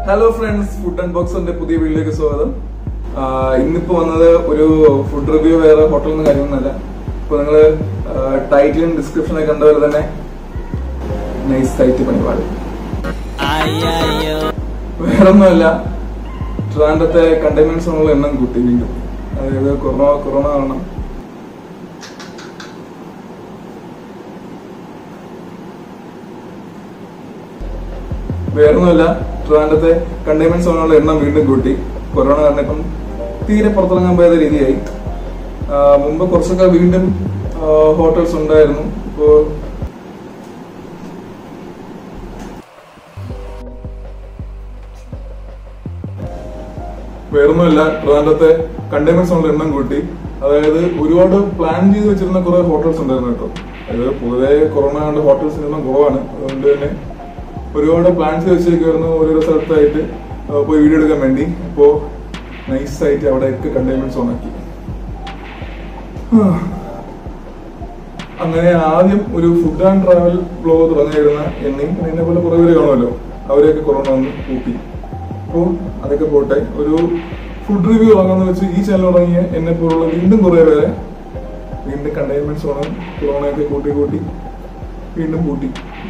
Hello friends food അൺബോക്സിന്റെ പുതിയ വീഡിയോയിലേക്ക് സ്വാഗതം ആഹ് ഇന്നിപ്പോ വന്നത് ഒരു ഫുഡ് റിവ്യൂ വേറെ ഹോട്ടലിൽ നിന്ന് കാര്യമൊന്നുമല്ല ഇപ്പൊ നിങ്ങള് ടൈറ്റിലും ഡിസ്ക്രിപ്ഷനൊക്കെ കണ്ടപോലെ തന്നെ നൈസ് സൈറ്റ് പണിപാട് വേറൊന്നുമല്ല ട്രിവാൻഡത്തെ കണ്ടെയ്ൻമെന്റ് സോണുള്ള എണ്ണം കൂട്ടി വീണ്ടും അതായത് കൊറോണ കൊറോണ കാരണം വേറൊന്നുമല്ല ട്രിവാൻഡത്തെ കണ്ടെയ്ൻമെന്റ് സോണുകളുടെ എണ്ണം വീണ്ടും കൂട്ടി കൊറോണ കാരണം ഇപ്പം തീരെ പുറത്തിറങ്ങാൻ പോയാத രീതിയായി ആ, മുമ്പ് കുറച്ചൊക്കെ വീണ്ടും ഹോട്ടൽസ് ഉണ്ടായിരുന്നു ഇപ്പോ വേറൊന്നുമല്ല ട്രിവാൻഡത്തെ കണ്ടെയ്ൻമെന്റ് സോണിന്റെ എണ്ണം കൂട്ടി അതായത് ഒരുപാട് പ്ലാൻ ചെയ്ത് വെച്ചിരുന്ന കുറെ ഹോട്ടൽസ് ഉണ്ടായിരുന്നു കേട്ടോ അതായത് പൊതുവെ കൊറോണ കൊണ്ട് ഹോട്ടൽസിന്റെ എണ്ണം കുറവാണ് അതുകൊണ്ട് തന്നെ ഒരുപാട് പ്ലാൻ ചെയ്ത് വെച്ചേക്കായിരുന്നു ഓരോരോ സ്ഥലത്തായിട്ട് ആ, പോയി വീഡിയോ എടുക്കാൻ വേണ്ടി ഇപ്പോ നൈസ് ആയിട്ട് അവിടെയൊക്കെ കണ്ടെയ്ൻമെന്റ് സോൺ ആക്കി ആ. അങ്ങനെ ആദ്യം ഒരു ഫുഡ് ആൻഡ് ട്രാവൽ ബ്ലോഗ് തുടങ്ങിയിരുന്ന എന്നെയും പിന്നെ എന്നെ പോലെ കുറെ പേര് കാണുമല്ലോ അവരെയൊക്കെ കൊറോണ വന്ന് കൂട്ടി അപ്പോൾ അതൊക്കെ പോട്ടെ ഒരു ഫുഡ് റിവ്യൂ തുടങ്ങാന്ന് വെച്ച് ഈ ചാനൽ തുടങ്ങിയ എന്നെ പോലുള്ള വീണ്ടും കുറെ പേരെ വീണ്ടും കണ്ടെയ്ൻമെന്റ് സോണും കൊറോണയൊക്കെ കൂട്ടി കൂട്ടി വീണ്ടും കൂട്ടി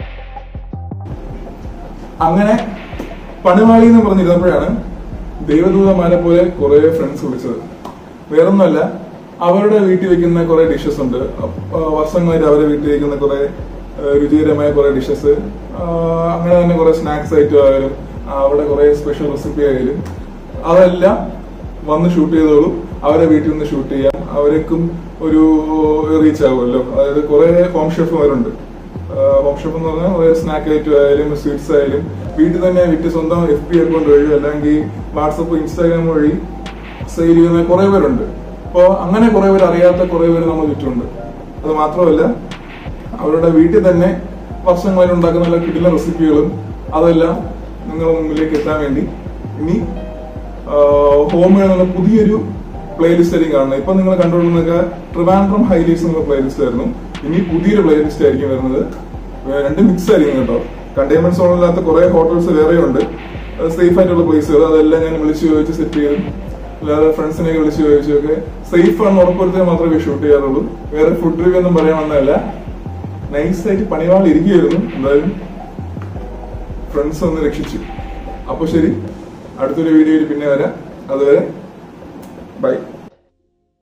അങ്ങനെ പണിവാളി എന്ന് പറഞ്ഞിരുന്നപ്പോഴാണ് ദൈവദൂതന്മാരെ പോലെ കുറെ ഫ്രണ്ട്സ് വിളിച്ചത് വേറൊന്നുമല്ല അവരുടെ വീട്ടിൽ വെക്കുന്ന കുറെ ഡിഷസ് ഉണ്ട് അപ്പ വർഷങ്ങളായിട്ട് അവരുടെ വീട്ടിൽ വെക്കുന്ന കുറെ ആ, രുചികരമായ കുറെ ഡിഷസ് അങ്ങനെ തന്നെ കുറെ സ്നാക്സ് ഐറ്റം ആയാലും ആ, അവിടെ കുറെ സ്പെഷ്യൽ റെസിപ്പി ആയാലും അതെല്ലാം വന്ന് ഷൂട്ട് ചെയ്തോളും അവരെ വീട്ടിൽ നിന്ന് ഷൂട്ട് ചെയ്യാം അവർക്കും ഒരു റീച്ച് ആവുമല്ലോ അതായത് കുറെ ഹോം ഷെഫുമാരുണ്ട് ഹോം ഷോപ്പ് എന്ന് പറഞ്ഞാൽ ഒരു സ്നാക്ക് ഐറ്റം ആയാലും സ്വീറ്റ്സ് ആയാലും വീട്ടിൽ തന്നെ വിറ്റ് സ്വന്തം എഫ് ബി അക്കൗണ്ട് വഴി അല്ലെങ്കിൽ വാട്സപ്പ് ഇൻസ്റ്റാഗ്രാം വഴി സെയിൽ ചെയ്യുന്ന കുറെ പേരുണ്ട് അപ്പോൾ അങ്ങനെ കുറെ പേര് അറിയാത്ത കുറെ പേര് നമ്മൾ ചുറ്റുമുണ്ട് അത് മാത്രമല്ല അവരുടെ വീട്ടിൽ തന്നെ വർഷങ്ങളായി ഉണ്ടാക്കുന്ന നല്ല കിട്ടുന്ന റെസിപ്പികളും അതെല്ലാം നിങ്ങളുടെ മുമ്പിലേക്ക് എത്താൻ വേണ്ടി ഇനി ഹോം എന്നുള്ള പുതിയൊരു പ്ലേലിസ്റ്റ് ആയിരിക്കും കാണുന്നത് ഇപ്പൊ നിങ്ങൾ കണ്ടുകൊണ്ടിരുന്നൊക്കെ ട്രിവാൻഡ്രം ഹൈലൈറ്റ്സ് എന്നുള്ള പ്ലേലിസ്റ്റ് ആയിരുന്നു ഇനി പുതിയൊരു പ്ലേലിസ്റ്റ് ആയിരിക്കും വരുന്നത് ഏർ രണ്ട് മിക്സ് ആയിരിക്കും കേട്ടോ കണ്ടെയ്ൻമെന്റ് സോണില്ലാത്ത കുറെ ഹോട്ടൽസ് വേറെയുണ്ട് സേഫ് ആയിട്ടുള്ള പ്ലേസുകൾ അതെല്ലാം ഞാൻ വിളിച്ചു ചോദിച്ച് സെറ്റ് ചെയ്യും അല്ലാതെ ഫ്രണ്ട്സിനെയൊക്കെ വിളിച്ചു ചോദിച്ചൊക്കെ സേഫ് ആണെന്ന് ഉറപ്പുവരുത്തിയാൽ മാത്രമേ ഷൂട്ട് ചെയ്യാറുള്ളൂ വേറെ ഫുഡ് റിവ്യൂ ഒന്നും പറയാൻ വന്നതല്ല നൈസ് ആയിട്ട് പണിവാൾ ഇരിക്കുകയായിരുന്നു എന്തായാലും ഫ്രണ്ട്സ് ഒന്ന് രക്ഷിച്ചു അപ്പൊ ശരി അടുത്തൊരു വീഡിയോയിൽ പിന്നെ വരാം അതുവരെ ബൈ